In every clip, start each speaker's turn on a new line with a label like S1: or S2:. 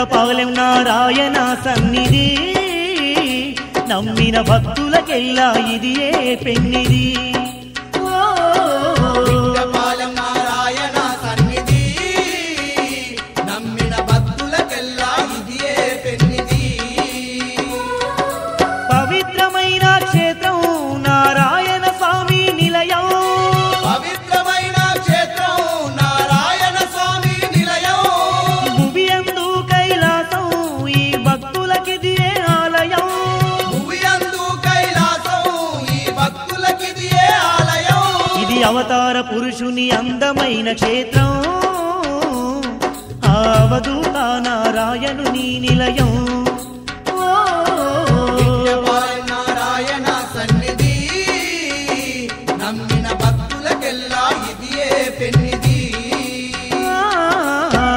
S1: పాలెం నారాయణ సన్నిధి నమ్మిన భక్తులకెల్లా ఇది ఏ పెన్నిది ఓ,
S2: పాలెం నారాయణ సన్నిధి నమ్మిన భక్తులకెల్లా ఇదియే పెన్నిది
S1: పవిత్రమైన క్షేత్రం నారాయణ స్వామి నిలయం
S2: పవిత్రమైన క్షేత్రం నారాయణ స్వామి నిలయం
S1: భువియందు కైలాసం ఈ భక్తులకిది ఏ ఆలయం
S2: భువియందు కైలాసం ఈ భక్తులకిదియే ఆలయం
S1: ఇది అవతార పురుషుని అందమైన క్షేత్రం అవధూత నారాయణుని నిలయం ఓ,
S2: పాలెం నారాయణ సన్నిధి నమ్మిన భక్తులకెల్లా ఇదియే పెన్నిది
S1: ఆ.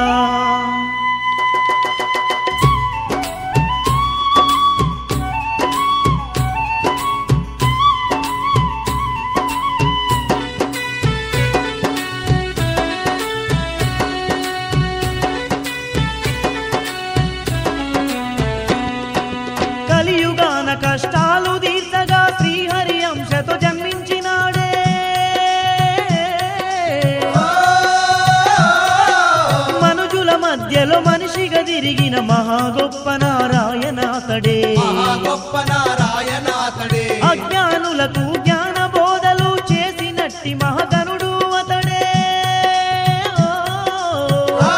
S1: కలియుగాన కష్టాలు తీర్చగా శ్రీహరి అంశతో జన్మించినాడే మనుజుల మధ్యలో మనిషిగా తిరిగిన మహా గొప్ప నారాయణ అతడే
S2: మహా గొప్ప నారాయణాతడే
S1: అజ్ఞానులకు జ్ఞాన బోధలు చేసినట్టి మహగనుడు అతడే ఓ.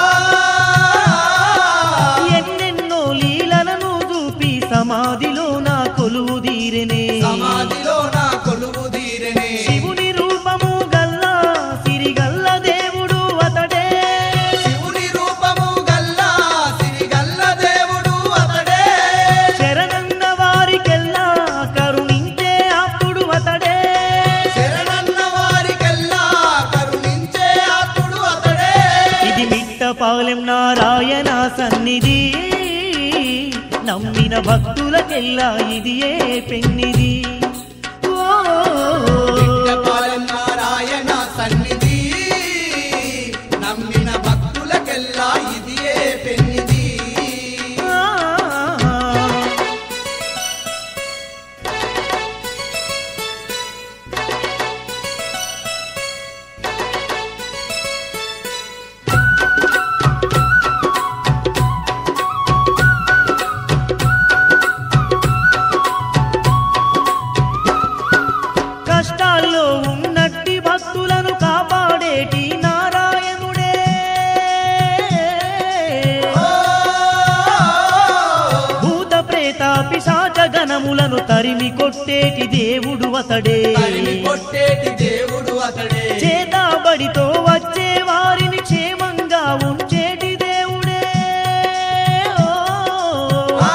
S1: ఎన్నెన్నో లీలలను చూపి సమాధిలో నా కొలువు తీరెనే
S2: సమాధిలో నా కొలువు తీరనే
S1: శివుని రూపము గల్లా సిరిగల్ల దేవుడు అతడే
S2: శివుని రూపము గల్లా సిరిగల్ల దేవుడు అతడే
S1: శరణన్న వారికెల్లా కరుణించే అప్పుడు అతడే
S2: శరణన్న వారికెల్లా కరుణించే ఆత్ముడు అతడే
S1: ఇది మిట్టపాలెం నారాయణ సన్నిధి నమ్మిన భక్తులకెల్లా ఇది ఏ పెన్నిది ఓ,
S2: పాలెం నారాయణ సన్నిధి నమ్మిన భక్తులకెల్లా ఇదియే పెన్నిది
S1: ఆ. కష్టాల్లో ఉన్నట్టి భక్తులను కాపాడేటి నారాయణుడే భూత ప్రేత పిశాచ గణములను తరిమి కొట్టేటి దేవుడు అతడే
S2: తరిమి కొట్టేటి దేవుడు అతడే
S1: చేతాబడితో వచ్చే వారిని క్షేమంగా ఉంచేటి దేవుడే
S2: ఆ!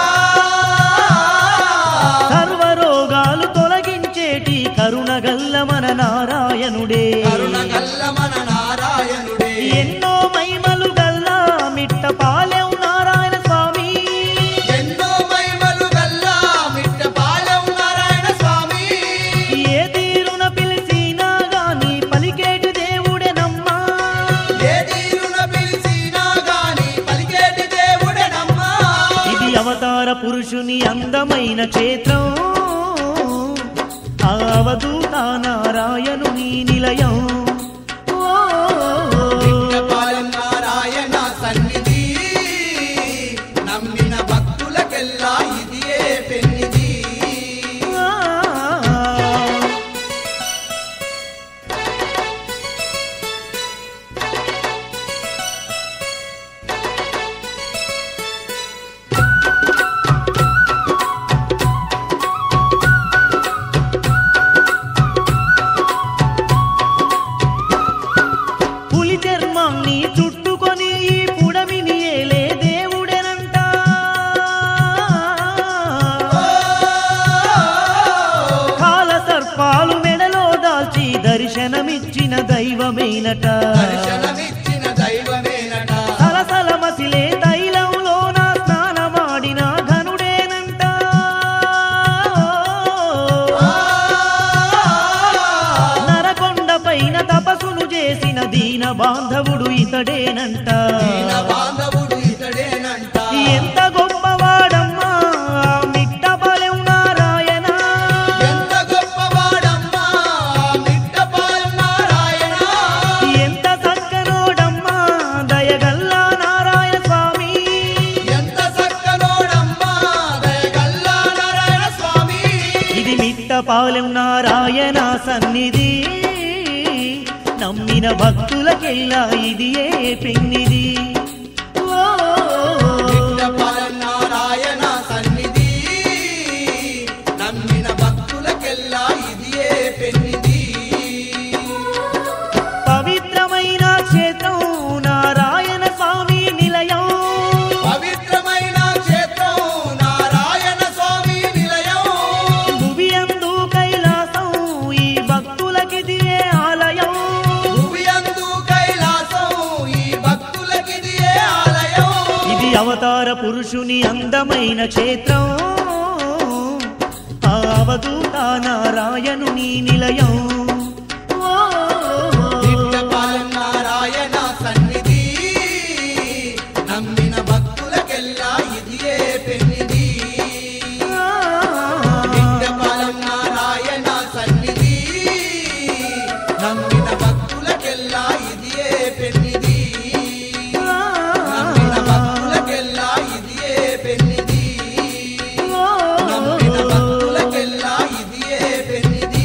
S1: సర్వరోగాలు తొలగించేటి కరుణగల్ల మన నారాయణుడే
S2: కరుణగల్ల మన నారాయణుడే
S1: ఎన్నో మహిమలు గల్లా మిట్ట పాలెం నారాయణ స్వామి
S2: ఎన్నో మహిమలు గల్లా మిట్ట పాలెం నారాయణ స్వామి
S1: ఏ తీరున పిలిచినా గాని పలికేటి దేవుడే నమ్మా
S2: ఏ తీరున పిలిచినా గాని పలికేటి దేవుడేనమ్మా
S1: ఇది అవతార పురుషుని అందమైన క్షేత్రం అవధూత నారాయణుని నిలయం ఓ,
S2: పాలెం నారాయణ సన్నిధి నమ్మిన భక్తులకెల్లా ఇదియే పెన్నిది
S1: ఆ. పులి చర్మాన్ని చుట్టుకొని ఈ పుడమిని ఏలే దేవుడెనంట కాల సర్పాలు మెడలో దాల్చి దర్శనమిచ్చిన దైవమేనట
S2: దర్శనమిచ్చిన దైవమేనట
S1: సలసల మసిలే తైలంలోన స్నానమాడిన ఘనుడేనంట నరకొండ పైన తపస్సును చేసిన దీన బాంధవుడు ఇతడేనంట
S2: దీన బాంధవుడు ఇతడేనంట
S1: ఎంత గొప్పవాడమ్మా మిట్టబలెం నారాయణ
S2: ఎంత గొప్పవాడమ్మా మిట్టపాలెం నారాయణ
S1: ఎంత చక్కనోడమ్మా దయగల్లా నారాయణ స్వామి
S2: ఎంత చక్కనోడమ్మా దయగల్లా నారాయణ స్వామి
S1: ఇది మిట్టపాలెం నారాయణ సన్నిధి నమ్మిన భక్తులకెల్లా ఇది ఏ పెన్నిది ఓ,
S2: మిట్టపాలెం నారాయణ సన్నిధి నమ్మిన భక్తులకెల్లా ఇది ఏ పెన్నిది
S1: పవిత్రమైన క్షేత్రం నారాయణ స్వామి నిలయం
S2: పవిత్రమైన క్షేత్రం నారాయణ స్వామి నిలయం
S1: భువియందు కైలాసం ఈ భక్తులకిది ఏ ఆలయం
S2: భువియందు కైలాసం ఈ భక్తులకిది ఏ ఆలయం
S1: ఇది అవతార పురుషుని అందమైన క్షేత్రం ఆ అవధూత నారాయణుని నిలయం ఓ,
S2: నిత్యపాలెం నారాయణ సన్నిధి నమ్మిన భక్తులకెల్లా ఇది ఏ పెన్నిది నిత్యపాలెం నారాయణ సన్నిధి నమ్మిన భక్తులకెల్లా ఇది ఏ పెన్నిది నమ్మిన భక్తులకెల్లా ఇది ఏ పెన్నిది నమ్మిన భక్తులకెల్లా ఇది ఏ పెన్నిది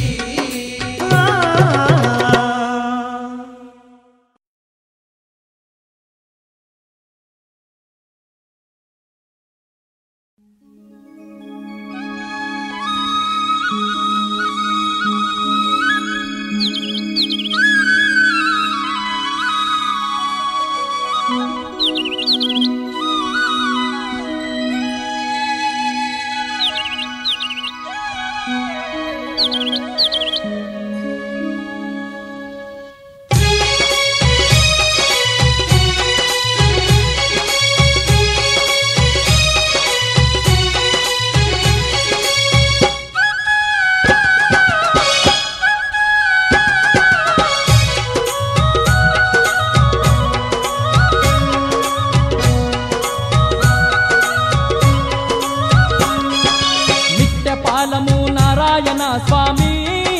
S3: నిత్యపాలము నారాయణ స్వామి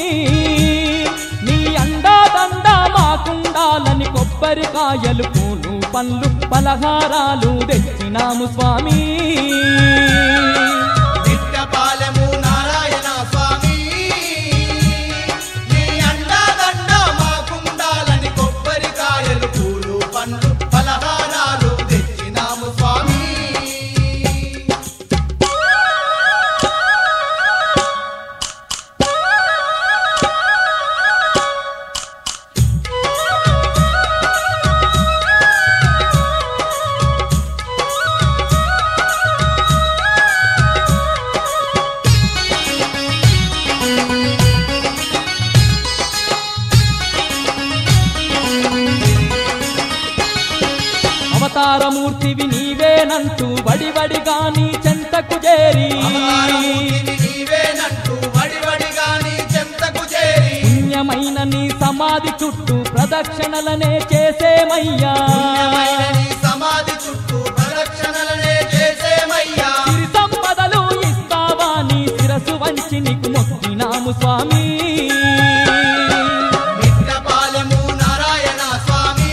S3: నీ అండాదండ మాకుండాలని కొబ్బరికాయలు పూలు పండ్లు పలహారాలు తెచ్చినాము స్వామి
S2: నిత్యపాలెము నారాయణ స్వామి నీ అండాదండ మాకుండాలని కొబ్బరికాయలు పూలు పండ్లు పలహారాలు తెచ్చినాము స్వామి
S3: అవతారమూర్తివి నీవేనంటూ వడివడిగా నీ చెంతకు చేరి
S2: అవతారమూర్తివి నీవేనంటూ వడివడిగా నీ చెంతకు చేరి
S3: పుణ్యమైన నీ సమాధి చుట్టూ ప్రదక్షిణలనే చేసేమయ్యా
S2: పుణ్యమైన నీ సమాధి చుట్టూ ప్రదక్షిణలనే చేసేమయ్యా
S3: సిరి సంపదలు ఇస్తావా నీ శిరసు వంచి నీకు మొక్కినాము స్వామి
S2: నిత్యపాలెము నారాయణ స్వామి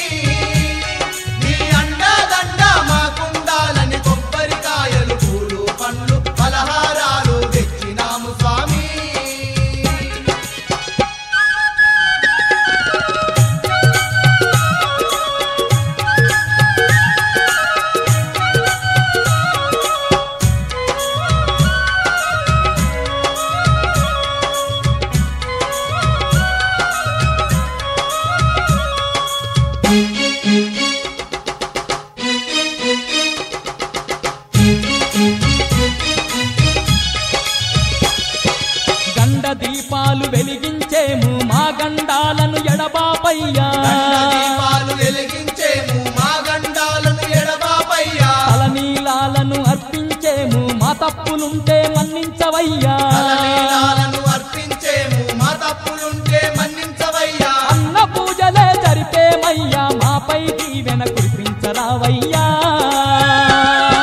S2: నీ అండాదండ మాకుండాలని కొబ్బరికాయలు పూలు పండ్లు పలహారాలు తెచ్చినాము స్వామి
S3: గండ దీపాలు వెలిగించేము మా గండాలను ఎడబాపయ్యా
S2: దండ దీపాలు వెలిగించేము మా గండాలను ఎడబాపయ్యా
S3: తలనీలాలను అర్పించేము మా తప్పులుంటే మన్నించవయ్యా
S2: తలనీలాలను అర్పించేము మా తప్పులుంటే మన్నించవయ్యా
S3: అన్న పూజలే జరిపేమయ్యా మాపై దీవెన కురిపించరావయ్యా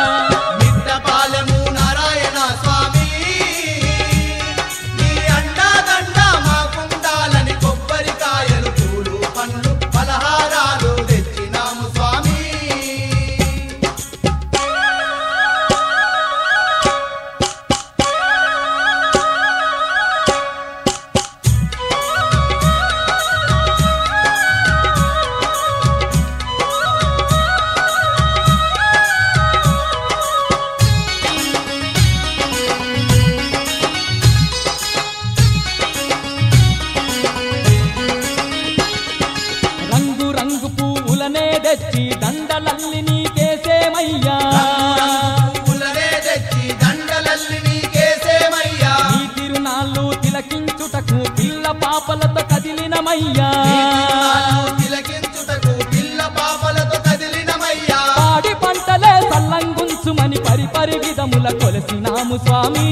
S3: పువ్వులనే తెచ్చి దండలల్లి నీకేసేమయ్యా
S2: పువ్వులనే తెచ్చి దండలల్లి నీకేసేమయ్యా
S3: నీ తిరునాళ్ళు తిలకించుటకు పిల్ల పాపలతో కదిలినమయ్యా
S2: నీ తిరునాళ్ళు తిలకించుటకు పిల్ల పాపలతో కదిలినమయ్యా
S3: పాడి పంటలే సల్లంగుంచుమని పరిపరి విధముల కొలసినాము స్వామి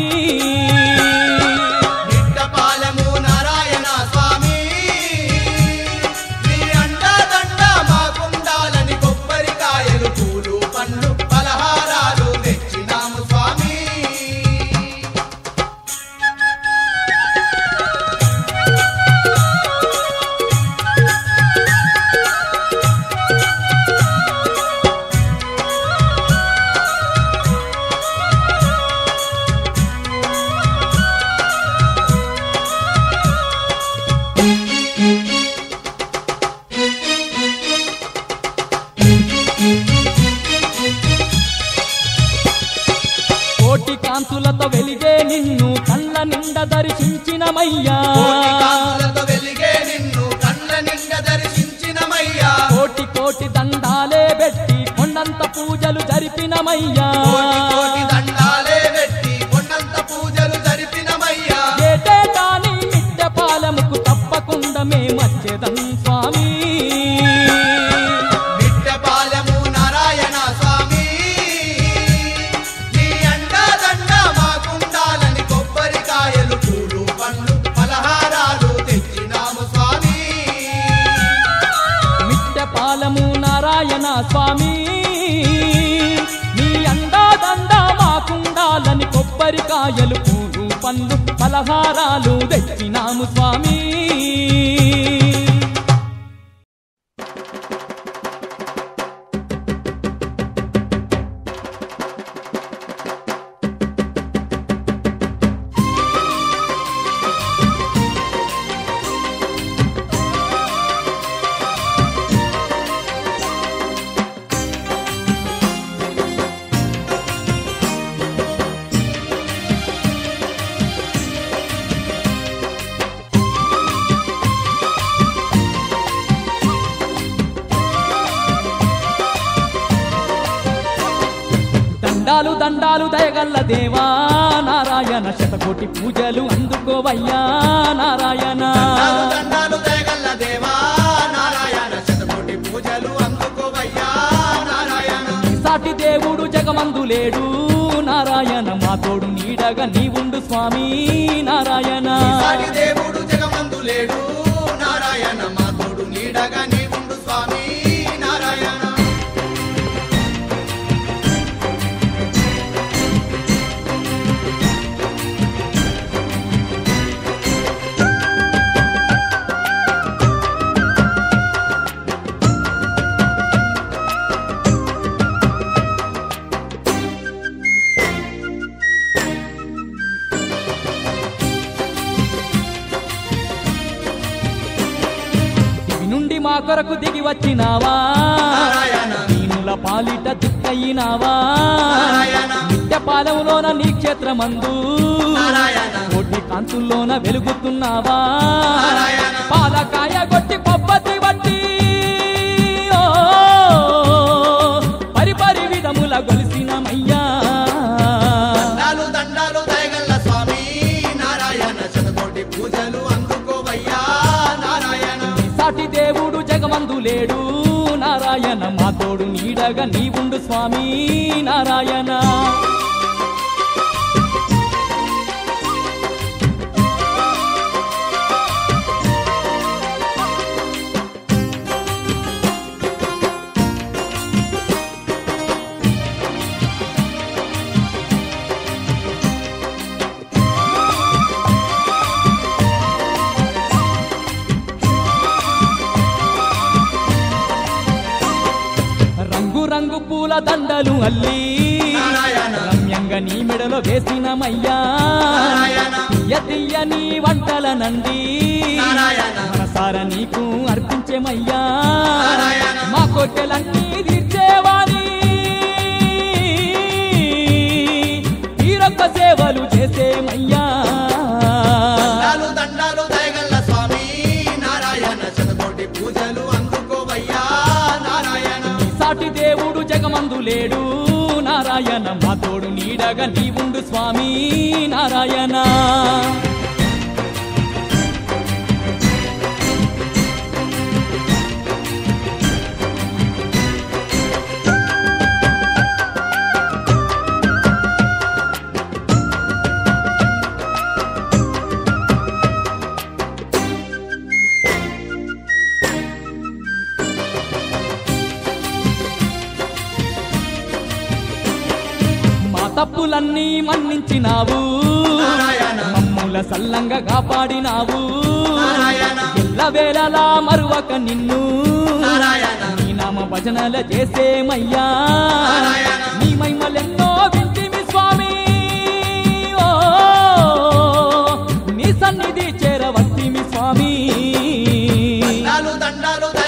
S2: నిట్టపాలెము నారాయణ స్వామి నీ అండదండ మాకుండాలని కొబ్బరికాయలు పూలు పండ్లు పలహారాలు తెచ్చినాము స్వామి
S3: కోటి కాంతులతో వెలిగే నిన్ను కళ్ళ నిండ దర్శించినమయ్యా
S2: కోటి కాంతులతో వెలిగే నిన్ను కళ్ళ నిండ దర్శించినమయ్యా
S3: కోటి కోటి దండాలే పెట్టి కొండంత పూజలు జరిపినమయ్యా
S2: కోటి కోటి దండాలే పెట్టి కొండంత పూజలు జరిపినమయ్యా
S3: ఏటే కాని మిట్టె పాలముకు తప్పకుండా మేమచ్చేదం స్వామి
S2: నిట్టపాలెము నారాయణ స్వామి నీ అండదండ మాకుండాలని కొబ్బరికాయలు పూలు పండ్లు పలహారాలు తెచ్చినాము స్వామి
S3: మిట్టె పాలము నారాయణ స్వామి నీ అండాదండ మాకుండాలని కొబ్బరికాయలు పూలు పండ్లు పలహారాలు తెచ్చినాము స్వామి దండాలు దండాలు దయగల్ల దేవా నారాయణ శతకోటి పూజలు అందుకోవయ్యా నారాయణ
S2: దండాలు దండాలు దయగల్ల దేవా నారాయణ శతకోటి పూజలు అందుకోవయ్యా నారాయణ
S3: నీ సాటి దేవుడు జగమందు లేడు నారాయణ మా తోడు నీడగా నీవుండు స్వామి నారాయణ
S2: ఈసారి దేవుడు జగమందు లేడు నారాయణ మా తోడు నీడగా నీవుండు స్వామి నారాయణ
S3: దివి నుండి మా కొరకు దిగి వచ్చినావా
S2: నారాయణ
S3: దీనుల పాలిట దిక్కయినావా
S2: నారాయణ
S3: నిత్య పాలములోన నీ క్షేత్రమందు
S2: నారాయణ
S3: కోటి కాంతుల్లోన వెలుగుతున్నావా
S2: నారాయణ
S3: పాలకాయ కొట్టి పబ్బతి బట్టి ఓ, పరిపరి విధముల గొలిసినమయ్యా
S2: దండాలు దండాలు దయగల్ల స్వామి నారాయణ శతకోటి పూజలు అందుకోవయ్యా నారాయణ
S3: నీ సాటి దేవుడు జగమందు లేడు నారాయణ మా తోడు నీడగా నీవుండు స్వామి నారాయణ రంగు రంగు పూల దండలు అల్లి
S2: నారాయణ
S3: రమ్యంగా నీ మెడలో వేసినమయ్యా
S2: నారాయణ
S3: తీయ తీయని వంటల నండి
S2: నారాయణ
S3: మనసార నీకు అర్పించేమయ్యా
S2: నారాయణ
S3: మా కోటెలన్నీ తీర్చేవాని తీరొక్క సేవలు చేసేమయ్యా
S2: దండాలు దండాలు దయగల్ల స్వామి నారాయణ శతకోటి పూజలు అందుకోవయ్యా నారాయణ
S3: సాటి దేవుడు జగమందు లేడు నారాయణ మా తోడు నీడగా నీ ఉండు స్వామి నారాయణ మా తప్పులన్నీ మన్నించినావు
S2: నారాయణ.
S3: మమ్ముల సల్లంగా కాపాడినావు
S2: నారాయణ.
S3: ఎల్లవేళలా మరువక నిన్ను
S2: నారాయణ.
S3: నీ నామ భజనల చేసేమయ్యా
S2: నారాయణ.
S3: నీ మహిమలెన్నో వింటిమి స్వామి ఓ నీ సన్నిధి చేరవత్తిమి స్వామి
S2: దండాలు దండాలు